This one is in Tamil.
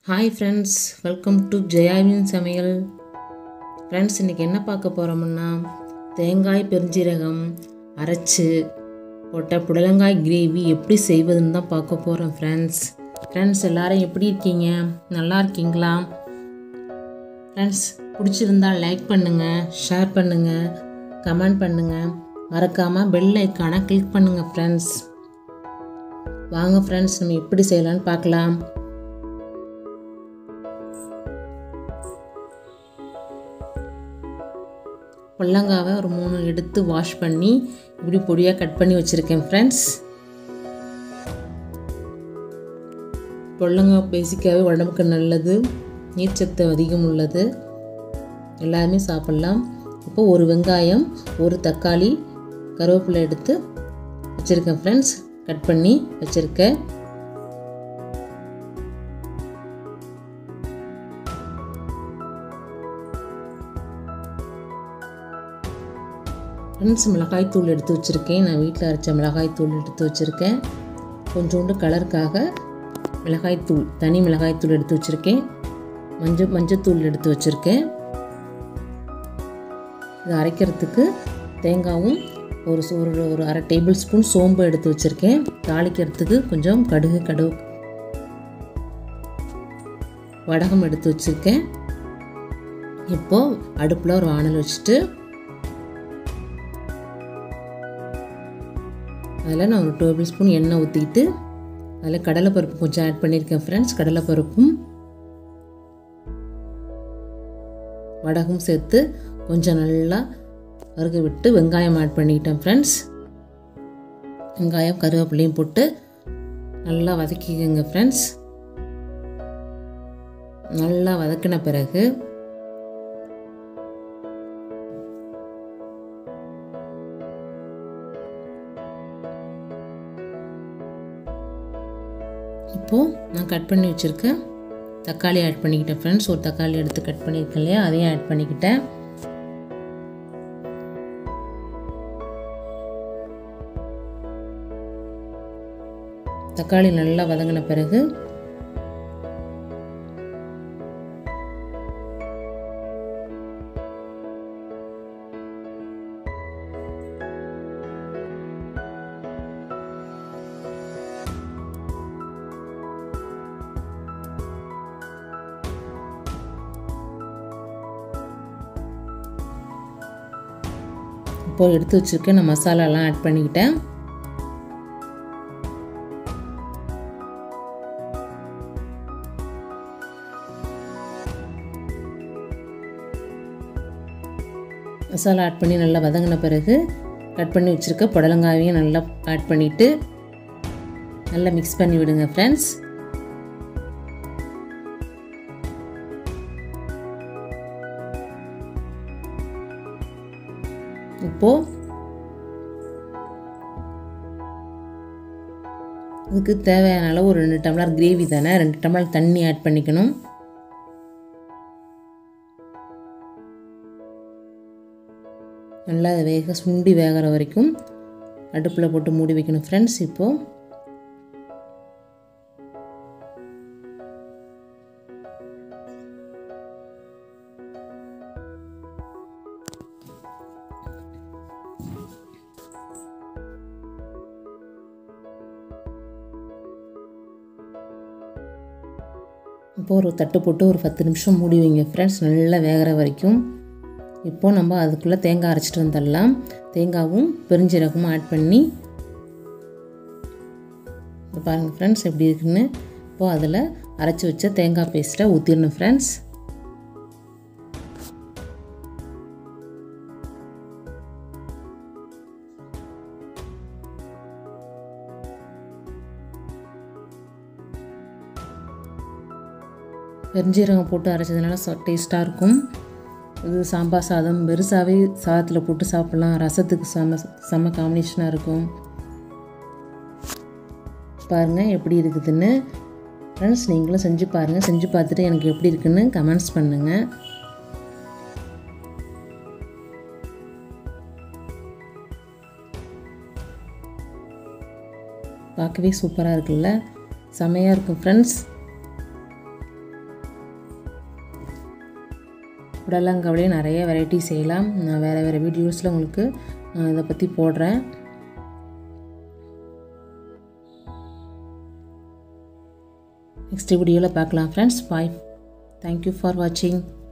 ஹாய் ஃப்ரெண்ட்ஸ் வெல்கம் டு ஜெயாவின் சமையல் ஃப்ரெண்ட்ஸ் இன்றைக்கி என்ன பார்க்க போகிறோம்னா தேங்காய் பெருஞ்சீரகம் அரைச்சு போட்ட புடலங்காய் கிரேவி எப்படி செய்வதுன்னு தான் பார்க்க போகிறோம் ஃப்ரெண்ட்ஸ் ஃப்ரெண்ட்ஸ் எல்லாரும் எப்படி இருக்கீங்க நல்லா இருக்கீங்களா ஃப்ரெண்ட்ஸ் பிடிச்சிருந்தா லைக் பண்ணுங்கள் ஷேர் பண்ணுங்கள் கமெண்ட் பண்ணுங்கள் மறக்காமல் பெல் ஐக்கானை கிளிக் பண்ணுங்கள் ஃப்ரெண்ட்ஸ் வாங்க ஃப்ரெண்ட்ஸ் நம்ம எப்படி செய்யலாம்னு பார்க்கலாம் பொல்லங்காவை ஒரு மூணு எடுத்து வாஷ் பண்ணி இப்படி பொடியாக கட் பண்ணி வச்சுருக்கேன் ஃப்ரெண்ட்ஸ் பொல்லங்காய் பேசிக்காகவே உடம்புக்கு நல்லது நீர்ச்சத்து அதிகம் உள்ளது எல்லாருமே சாப்பிட்லாம் இப்போ ஒரு வெங்காயம் ஒரு தக்காளி கருவேப்பிலை எடுத்து வச்சுருக்கேன் ஃப்ரெண்ட்ஸ் கட் பண்ணி வச்சுருக்கேன் ஃப்ரெண்ட்ஸ் மிளகாய்த்தூள் எடுத்து வச்சுருக்கேன் நான் வீட்டில் அரைச்ச மிளகாய்த்தூள் எடுத்து வச்சுருக்கேன் கொஞ்சோண்டு கலருக்காக மிளகாய்த்தூள் தனி மிளகாய்த்தூள் எடுத்து வச்சுருக்கேன் மஞ்சள் மஞ்சத்தூள் எடுத்து வச்சுருக்கேன் இது அரைக்கிறதுக்கு தேங்காவும் ஒரு ஒரு ஒரு அரை டேபிள் ஸ்பூன் சோம்பு எடுத்து வச்சுருக்கேன் தாளிக்கிறதுக்கு கொஞ்சம் கடுகு கடுகு வடகம் எடுத்து வச்சுருக்கேன் இப்போது அடுப்பில் ஒரு வானல் வச்சுட்டு அதில் நான் ஒரு டேபிள் ஸ்பூன் எண்ணெய் ஊற்றிக்கிட்டு அதில் கடலைப்பருப்பு கொஞ்சம் ஆட் பண்ணியிருக்கேன் ஃப்ரெண்ட்ஸ் கடலைப்பருப்பும் வடகும் சேர்த்து கொஞ்சம் நல்லா வறுக்க விட்டு வெங்காயம் ஆட் பண்ணிக்கிட்டேன் ஃப்ரெண்ட்ஸ் வெங்காயம் கருவேப்பிலையும் போட்டு நல்லா வதக்கிக்கோங்க ஃப்ரெண்ட்ஸ் நல்லா வதக்கின பிறகு இப்போது நான் கட் பண்ணி வச்சுருக்கேன் தக்காளி ஆட் பண்ணிக்கிட்டேன் ஃப்ரெண்ட்ஸ் ஒரு தக்காளி எடுத்து கட் பண்ணியிருக்கேன் இல்லையா அதையும் ஆட் பண்ணிக்கிட்டேன் தக்காளி நல்லா வதங்கின பிறகு இப்போ எடுத்து வச்சுருக்க நான் மசாலாலாம் ஆட் பண்ணிக்கிட்டேன் மசாலா ஆட் பண்ணி நல்லா வதங்கின பிறகு கட் பண்ணி வச்சுருக்க புடலங்காயையும் நல்லா ஆட் பண்ணிவிட்டு நல்லா மிக்ஸ் பண்ணி விடுங்க ஃப்ரெண்ட்ஸ் இப்போது அதுக்கு தேவையான அளவு ஒரு ரெண்டு டம்ளர் கிரேவி தானே ரெண்டு டம்ளர் தண்ணி ஆட் பண்ணிக்கணும் நல்லா வேக சுண்டி வேகிற வரைக்கும் அடுப்பில் போட்டு மூடி வைக்கணும் ஃப்ரெண்ட்ஸ் இப்போது இப்போ ஒரு தட்டு போட்டு ஒரு பத்து நிமிஷம் மூடி வைங்க ஃப்ரெண்ட்ஸ் நல்லா வேகிற வரைக்கும் இப்போது நம்ம அதுக்குள்ளே தேங்காய் அரைச்சிட்டு வந்துடலாம் தேங்காவும் பெருஞ்சீரகமும் ஆட் பண்ணி பாருங்கள் ஃப்ரெண்ட்ஸ் எப்படி இருக்குன்னு இப்போது அதில் அரைச்சி வச்ச தேங்காய் பேஸ்ட்டை ஊற்றிடணும் ஃப்ரெண்ட்ஸ் பெருஞ்சீரகம் போட்டு அரைச்சதுனால டேஸ்ட்டாக இருக்கும் இது சாம்பார் சாதம் பெருசாகவே சாதத்தில் போட்டு சாப்பிட்லாம் ரசத்துக்கு செம செம்ம காம்பினேஷனாக இருக்கும் பாருங்கள் எப்படி இருக்குதுன்னு ஃப்ரெண்ட்ஸ் நீங்களும் செஞ்சு பாருங்கள் செஞ்சு பார்த்துட்டு எனக்கு எப்படி இருக்குன்னு கமெண்ட்ஸ் பண்ணுங்கள் பார்க்கவே சூப்பராக இருக்குல்ல செமையாக இருக்கும் ஃப்ரெண்ட்ஸ் புடலங்காவிலே நிறைய வெரைட்டி செய்யலாம் நான் வேறு வேறு வீடியோஸில் உங்களுக்கு நான் இதை பற்றி போடுறேன் நெக்ஸ்ட் வீடியோவில் பார்க்கலாம் ஃப்ரெண்ட்ஸ் பாய் தேங்க்யூ ஃபார் வாட்சிங்